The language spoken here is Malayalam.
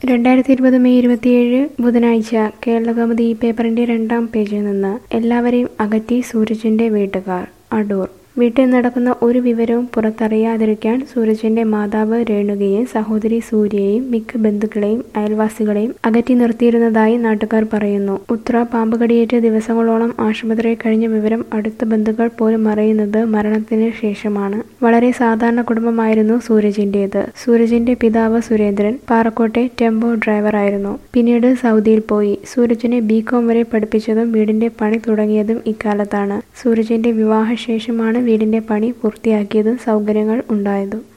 രണ്ടായിരത്തി ഇരുപത് മെയ് ഇരുപത്തിയേഴ് ബുധനാഴ്ച കേരളകൗമുദി ഈ പേപ്പറിന്റെ രണ്ടാം പേജിൽ നിന്ന് എല്ലാവരെയും അകറ്റി സൂരജിന്റെ വീട്ടുകാർ അടൂർ വീട്ടിൽ നടക്കുന്ന ഒരു വിവരവും പുറത്തറിയാതിരിക്കാൻ സൂരജിന്റെ മാതാവ് രേണുകയെയും സഹോദരി സൂര്യയെയും മിക്ക ബന്ധുക്കളെയും അയൽവാസികളെയും അകറ്റി നിർത്തിയിരുന്നതായി നാട്ടുകാർ പറയുന്നു ഉത്ര പാമ്പ് കടിയേറ്റ് ദിവസങ്ങളോളം ആശുപത്രിയിൽ കഴിഞ്ഞ വിവരം അടുത്ത ബന്ധുക്കൾ പോലും അറിയുന്നത് മരണത്തിന് ശേഷമാണ് വളരെ സാധാരണ കുടുംബമായിരുന്നു സൂരജിന്റേത് സൂരജിന്റെ പിതാവ് സുരേന്ദ്രൻ പാറക്കോട്ടെ ടെമ്പോ ഡ്രൈവറായിരുന്നു പിന്നീട് സൗദിയിൽ പോയി സൂരജിനെ ബികോം വരെ പഠിപ്പിച്ചതും വീടിന്റെ പണി തുടങ്ങിയതും ഇക്കാലത്താണ് സൂരജിന്റെ വിവാഹശേഷമാണ് വീടിന്റെ പണി പൂർത്തിയാക്കിയതും സൗകര്യങ്ങൾ ഉണ്ടായതും